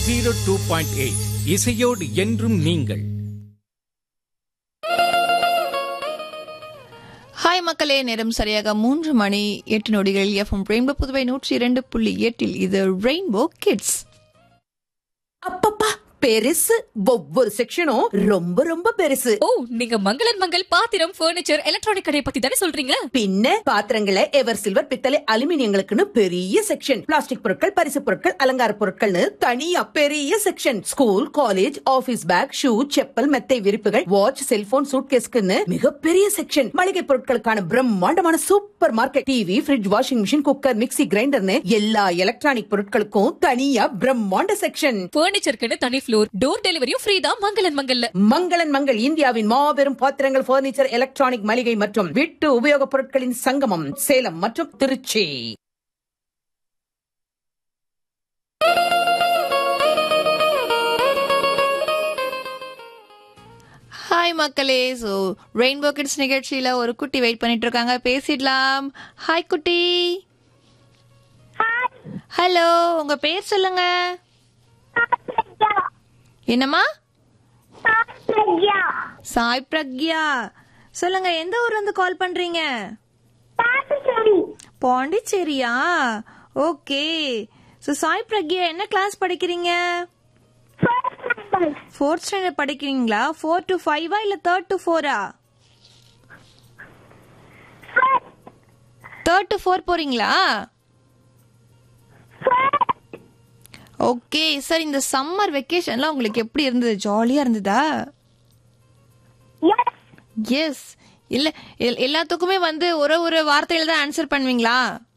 zero two point eight இசையோடு என்றும் நீங்கள் ஹாய் மக்களே நேரம் சரியாக மூன்று மணி எட்டு நொடிகளில் எஃப்எம் ரெயின்போ புதுவை நூற்றி இரண்டு புள்ளி எட்டில் இது ரெயின்போ கிட்ஸ் அப்பப்பா பெருசு ஒவ்வொரு செக்ஷனும் ரொம்ப ரொம்ப பெருசு ஓ நீங்க மங்களன் மங்கள் பாத்திரம் ஃபர்னிச்சர் எலக்ட்ரானிக் கடையை பத்தி தானே சொல்றீங்க பின்ன பாத்திரங்களை எவர் சில்வர் பித்தளை அலுமினியங்களுக்குன்னு பெரிய செக்ஷன் பிளாஸ்டிக் பொருட்கள் பரிசு பொருட்கள் அலங்கார பொருட்கள்னு தனியா பெரிய section school college office bag shoe chappal மெத்தை விரிப்புகள் வாட்ச் செல்போன் சூட்கேஸ்க்குன்னு மிகப்பெரிய செக்ஷன் மளிகை பொருட்களுக்கான பிரம்மாண்டமான super market TV fridge washing machine cooker mixie கிரைண்டர்னு எல்லா எலக்ட்ரானிக் பொருட்களுக்கும் தனியா பிரம்மாண்ட செக்ஷன் ஃபர்னிச்சருக்குன்னு தனி ஃப்ளோர் டோர் டெலிவரியும் ஃப்ரீ தான் மங்களன் மங்கல்ல மங்களன் மங்கள் இந்தியாவின் மாபெரும் பாத்திரங்கள் பர்னிச்சர் எலக்ட்ரானிக் மளிகை மற்றும் வீட்டு உபயோகப் பொருட்களின் சங்கமம் சேலம் மற்றும் திருச்சி ஹாய் மக்களே ஸோ ரெயின்போ கிட்ஸ் நிகழ்ச்சியில் ஒரு குட்டி வெயிட் பண்ணிட்டு இருக்காங்க பேசிடலாம் ஹாய் குட்டி ஹலோ உங்க பேர் சொல்லுங்க என்னம்மா சாய் பிரக்யா சொல்லுங்க எந்த ஊர்ல இருந்து கால் பண்றீங்க பாண்டிச்சேரியா ஓகே ஸோ சாய் பிரக்யா என்ன கிளாஸ் படிக்கிறீங்க ஃபோர்த் ஸ்டாண்டர்ட் படிக்கிறீங்களா ஃபோர் டு ஃபைவா இல்ல தேர்ட் டு ஃபோரா தேர்ட் டு ஃபோர் போறீங்களா ஓகே சார் இந்த சம்மர் வெக்கேஷன்லாம் உங்களுக்கு எப்படி இருந்தது ஜாலியா இருந்ததா எஸ் இல்ல எல்- எல்லாத்துக்குமே வந்து ஒரு ஒரு வார்த்தையில தான் ஆன்சர் பண்ணுவீங்களா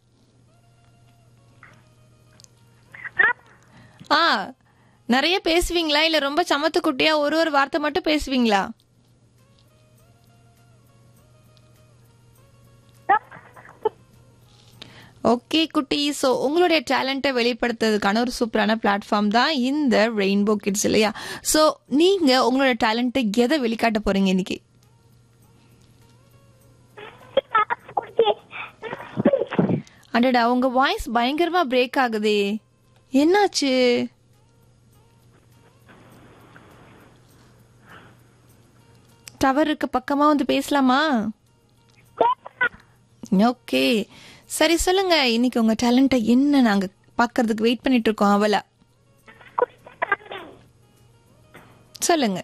ஆ நிறைய பேசுவீங்களா இல்ல ரொம்ப சமத்து குட்டியா ஒரு ஒரு வார்த்தை மட்டும் பேசுவீங்களா ஓகே குட்டி ஸோ உங்களுடைய டேலண்ட்டை வெளிப்படுத்துறதுக்கான ஒரு சூப்பரான பிளாட்ஃபார்ம் தான் இந்த ரெயின்போ கிட்ஸ் இல்லையா ஸோ நீங்க உங்களோட டேலண்ட்டை எதை வெளிக்காட்ட போறீங்க இன்னைக்கு அடடா உங்க வாய்ஸ் பயங்கரமா பிரேக் ஆகுதே என்னாச்சு டவர் இருக்க பக்கமா வந்து பேசலாமா ஓகே சரி சொல்லுங்க இன்னைக்கு உங்க டேலண்ட்டை என்ன நாங்க பார்க்கிறதுக்கு வெயிட் பண்ணிட்டு இருக்கோம் அவளா சொல்லுங்க